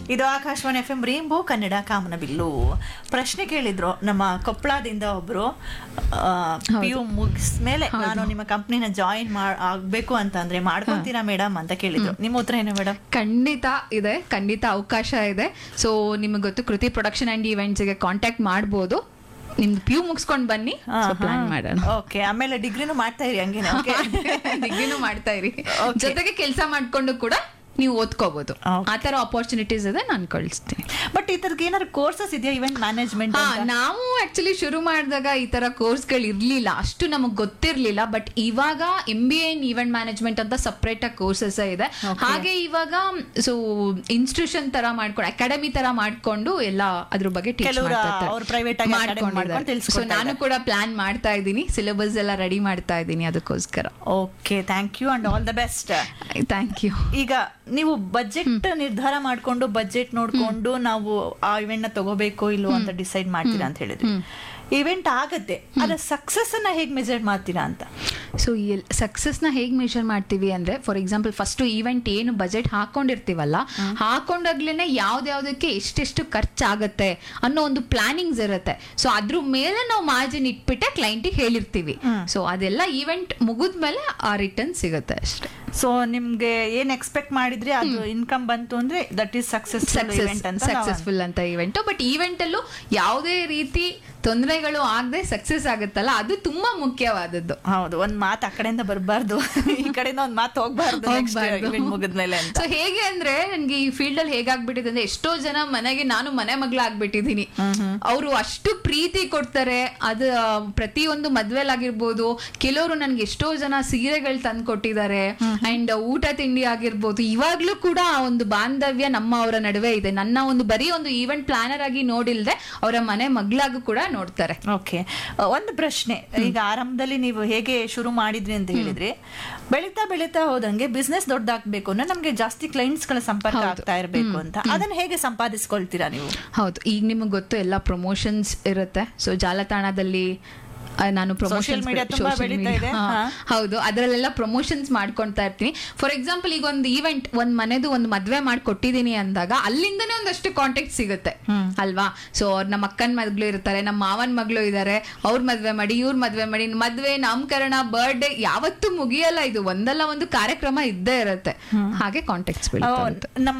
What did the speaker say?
ಇದು Akashvani F M rainbow Kannada Kamanabillu ಪ್ರಶ್ನೆ ಕೇಳಿದ್ರು ನಮ್ಮ ಕೊಪ್ಪಳದಿಂದ ಒಬ್ರು ಪಿ ಯು ಮುಗಿಸ್ಮೇಲೆ ನಾನು ನಿಮ್ಮ ಕಂಪ್ನಿನ ಜಾಯಿನ್ ಆಗ್ಬೇಕು ಅಂತ ಅಂದ್ರೆ ಮಾಡ್ಕೊಂತೀರಾ ಮೇಡಮ್ ಅಂತ ಕೇಳಿದ್ರು ನಿಮ್ಮ ಉತ್ತರ ಏನು ಮೇಡಮ್ ಖಂಡಿತ ಇದೆ ಖಂಡಿತ ಅವಕಾಶ ಇದೆ ಸೊ ನಿಮಗೆ ಗೊತ್ತು ಕೃತಿ ಪ್ರೊಡಕ್ಷನ್ ಅಂಡ್ ಈವೆಂಟ್ಸ್ಗೆ ಕಾಂಟ್ಯಾಕ್ಟ್ ಮಾಡ್ಬೋದು ನಿಮ್ದು ಪ್ಯೂ ಮುಗಿಸ್ಕೊಂಡು ಬನ್ನಿ ಪ್ಲಾನ್ ಮಾಡೋಣ ಓಕೆ ಆಮೇಲೆ ಡಿಗ್ರಿನೂ ಮಾಡ್ತಾ ಇರಿ ಹಂಗೇನೆ ಓಕೆ ಡಿಗ್ರಿನೂ ಮಾಡ್ತಾ ಇರಿ Okay. ಜೊತೆಗೆ ಕೆಲಸ ಮಾಡ್ಕೊಂಡು ಕೂಡ ನೀವು ಓದ್ಕೋಬಹುದು Okay. ಆ ತರ ಆಪರ್ಚುನಿಟೀಸ್ ಇದೆ ನಾನು ಕಳಿಸ್ತೀನಿ ಬಟ್ ಈ ತರದ್ ಏನಾದ್ರು ಕೋರ್ಸಸ್ ಇದೆಯಾ ಇವೆಂಟ್ ಮ್ಯಾನೇಜ್ಮೆಂಟ್ ಹಾ ನಾವು ಆಕ್ಚುಲಿ ಶುರು ಮಾಡಿದಾಗ ಈ ತರ ಕೋರ್ಸ್ಗಳು ಇರ್ಲಿಲ್ಲ ಅಷ್ಟು ನಮಗ್ ಗೊತ್ತಿರ್ಲಿಲ್ಲ ಬಟ್ ಇವಾಗ M B N event management ಅಂತ ಸಪ್ರೇಟ್ ಆಗಿ ಕೋರ್ಸಸ್ ಇದೆ ಹಾಗೆ ಇವಾಗ ಸೊ ಇನ್ಸ್ಟಿಟ್ಯೂಷನ್ ತರ ಮಾಡ್ಕೊಂಡು ಅಕಾಡೆಮಿ ತರ ಮಾಡ್ಕೊಂಡು ಎಲ್ಲ ಅದ್ರ ಬಗ್ಗೆ ಟೀಚ್ ಕೆಲವ್ರು ಅವ್ರು private ಆಗಿ academy ಮಾಡ್ಕೊಂಡು ಸೊ ತಿಳ್ಸ್ಕೊಡ್ತಾ ನಾನು ಕೂಡ ಪ್ಲಾನ್ ಮಾಡ್ತಾ ಇದ್ದೀನಿ ಸಿಲೆಬಸ್ ಎಲ್ಲ ರೆಡಿ ಮಾಡ್ತಾ ಇದ್ದೀನಿ ಅದಕ್ಕೋಸ್ಕರ okay thank you and all the best thank you ಈಗ ನೀವು ಬಜೆಟ್ ನಿರ್ಧಾರ ಮಾಡ್ಕೊಂಡು ಬಜೆಟ್ ನೋಡ್ಕೊಂಡು ನಾವು ಆ ಇವೆಂಟ್ ನ ತಗೋಬೇಕು ಇಲ್ವೋ ಅಂತ ಡಿಸೈಡ್ ಮಾಡ್ತೀರಾ ಅಂತ ಹೇಳಿದ್ರಿ ಇವೆಂಟ್ ಆಗತ್ತೆ ಅದ್ರ ಸಕ್ಸಸ್ ಅನ್ನ ಹೇಗ್ ಮೆಜರ್ ಮಾಡ್ತೀರಾ ಅಂತ ಸೊ ಎಲ್ ಸಕ್ಸಸ್ನ ಹೇಗೆ ಮೆಷರ್ ಮಾಡ್ತೀವಿ ಅಂದ್ರೆ ಫಾರ್ ಎಕ್ಸಾಂಪಲ್ ಫಸ್ಟ್ ಈವೆಂಟ್ ಏನು ಬಜೆಟ್ ಹಾಕೊಂಡಿರ್ತೀವಲ್ಲ ಹಾಕೊಂಡಾಗ್ಲೇನೆ ಯಾವ್ದ್ಯಾವ್ದಕ್ಕೆ ಎಷ್ಟೆಷ್ಟು ಖರ್ಚಾಗತ್ತೆ ಅನ್ನೋ ಒಂದು ಪ್ಲಾನಿಂಗ್ಸ್ ಇರುತ್ತೆ ಸೊ ಅದ್ರ ಮೇಲೆ ನಾವು ಮಾರ್ಜಿನ್ ಇಟ್ಬಿಟ್ಟೆ ಕ್ಲೈಂಟಿಗೆ ಹೇಳಿರ್ತೀವಿ ಸೊ ಅದೆಲ್ಲ ಈವೆಂಟ್ ಮುಗಿದ್ಮೇಲೆ ಆ ರಿಟರ್ನ್ ಸಿಗುತ್ತೆ ಅಷ್ಟೇ ಸೊ ನಿಮ್ಗೆ ಏನ್ ಎಕ್ಸ್ಪೆಕ್ಟ್ ಮಾಡಿದ್ರಿ ಅದು ಇನ್ಕಮ್ ಬಂತು ಅಂದ್ರೆ ದಟ್ ಈಸ್ ಸಕ್ಸಸ್ ಇವೆಂಟ್ ಅಂತ ನಾವು ಸಕ್ಸಸ್ಫುಲ್ ಅಂತ ಇವೆಂಟ್ ಬಟ್ ಈವೆಂಟ್ ಅಲ್ಲೂ ಯಾವುದೇ ರೀತಿ ತೊಂದರೆಗಳು ಆಗದೆ ಸಕ್ಸಸ್ ಆಗುತ್ತಲ್ಲ ಅದು ತುಂಬಾ ಮುಖ್ಯವಾದದ್ದು ಹೌದು ಒಂದ್ ಮಾತು ಆ ಕಡೆಯಿಂದ ಬರಬಾರ್ದು ಈ ಕಡೆಯಿಂದ ಒಂದ್ ಮಾತು ಹೋಗ್ಬಾರ್ದು ಹೋಗ್ಬಾರ್ದು. ಇವೆಂಟ್ ಮುಗಿದ್ಮೇಲೆ ಅಂತ ಸೊ ಹೇಗೆ ಅಂದ್ರೆ ನನ್ಗೆ ಈ ಫೀಲ್ಡ್ ಅಲ್ಲಿ ಹೇಗಾಗ್ಬಿಟ್ಟಿದೆ ಅಂದ್ರೆ ಎಷ್ಟೋ ಜನ ಮನೆಗೆ ನಾನು ಮನೆ ಮಗಳ ಆಗ್ಬಿಟ್ಟಿದೀನಿ ಅವರು ಅಷ್ಟು ಪ್ರೀತಿ ಕೊಡ್ತಾರೆ ಅದು ಆ, ಪ್ರತಿಯೊಂದು ಮದ್ವೆಲಾಗಿರ್ಬೋದು ಕೆಲವರು ನನ್ಗೆ ಎಷ್ಟೋ ಜನ ಸೀರೆಗಳು ತಂದು ಕೊಟ್ಟಿದ್ದಾರೆ ಅಂಡ್ ಊಟ ತಿಂಡಿ ಆಗಿರ್ಬೋದು ಇವಾಗ್ಲೂ ಕೂಡ ಆ ಒಂದು ಬಾಂಧವ್ಯ ನಮ್ಮ ಅವರ ನಡುವೆ ಇದೆ ನನ್ನ ಒಂದು ಬರೀ ಒಂದು ಈವೆಂಟ್ ಪ್ಲಾನರ್ ಆಗಿ ನೋಡಿಲ್ದೆ ಅವರ ಮನೆ ಮಗಳಾಗೂ ಕೂಡ ನೋಡ್ತಾರೆ ಓಕೆ ಒಂದು ಪ್ರಶ್ನೆ ಈಗ ಆರಂಭದಲ್ಲಿ ನೀವು ಹೇಗೆ ಶುರು ಮಾಡಿದ್ರಿ ಅಂತ ಹೇಳಿದ್ರಿ ಬೆಳೀತಾ ಬೆಳೀತಾ ಹೋದಂಗೆ ಬಿಸ್ನೆಸ್ ದೊಡ್ಡದಾಗ್ಬೇಕು ಅಂದ್ರೆ ನಮ್ಗೆ ಜಾಸ್ತಿ ಕ್ಲೈಂಟ್ಸ್ ಗಳ ಸಂಪರ್ಕ ಆಗ್ತಾ ಇರಬೇಕು ಅಂತ ಅದನ್ನ ಹೇಗೆ ಸಂಪಾದಿಸ್ಕೊಳ್ತೀರಾ ನೀವು ಹೌದು ಈಗ ನಿಮಗೆ ಗೊತ್ತು ಎಲ್ಲ ಪ್ರಮೋಷನ್ಸ್ ಇರುತ್ತೆ ಸೊ ಜಾಲತಾಣದಲ್ಲಿ ಆ, ನಾನು Social ಪ್ರಮೋಷನ್ಸ್ media ತುಂಬಾ ಬೆಳೀತಾ ಇದೆ. ಹಾ. ಹೌದು ಅದರಲ್ಲೆಲ್ಲ ಪ್ರಮೋಷನ್ಸ್ ಮಾಡ್ಕೊಂತಾ ಇರ್ತೀನಿ ಫಾರ್ ಎಕ್ಸಾಂಪಲ್ ಈಗ ಒಂದು ಈವೆಂಟ್ ಒಂದ್ ಮನೆದು ಒಂದು ಮದ್ವೆ ಮಾಡಿ ಕೊಟ್ಟಿದ್ದೀನಿ ಅಂದಾಗ ಅಲ್ಲಿಂದನೇ ಒಂದಷ್ಟು ಕಾಂಟ್ಯಾಕ್ಟ್ ಸಿಗುತ್ತೆ ಅಲ್ವಾ ಸೊ ನಮ್ಮ ಅಕ್ಕನ ಮಗಳು ಇರ್ತಾರೆ ನಮ್ಮ ಮಾವನ್ ಮಗಳು ಇದ್ದಾರೆ ಅವ್ರ ಮದ್ವೆ ಮಾಡಿ ಇವ್ರ ಮದ್ವೆ ಮಾಡಿ ಮದ್ವೆ ನಾಮಕರಣ ಬರ್ಡೇ ಯಾವತ್ತೂ ಮುಗಿಯಲ್ಲ ಇದು ಒಂದಲ್ಲ ಒಂದು ಕಾರ್ಯಕ್ರಮ ಇದ್ದೇ ಇರುತ್ತೆ ಹಾಗೆ ಕಾಂಟ್ಯಾಕ್ಟ್ಸ್ ಬೀಳುತ್ತೆ ನಮ್ಮ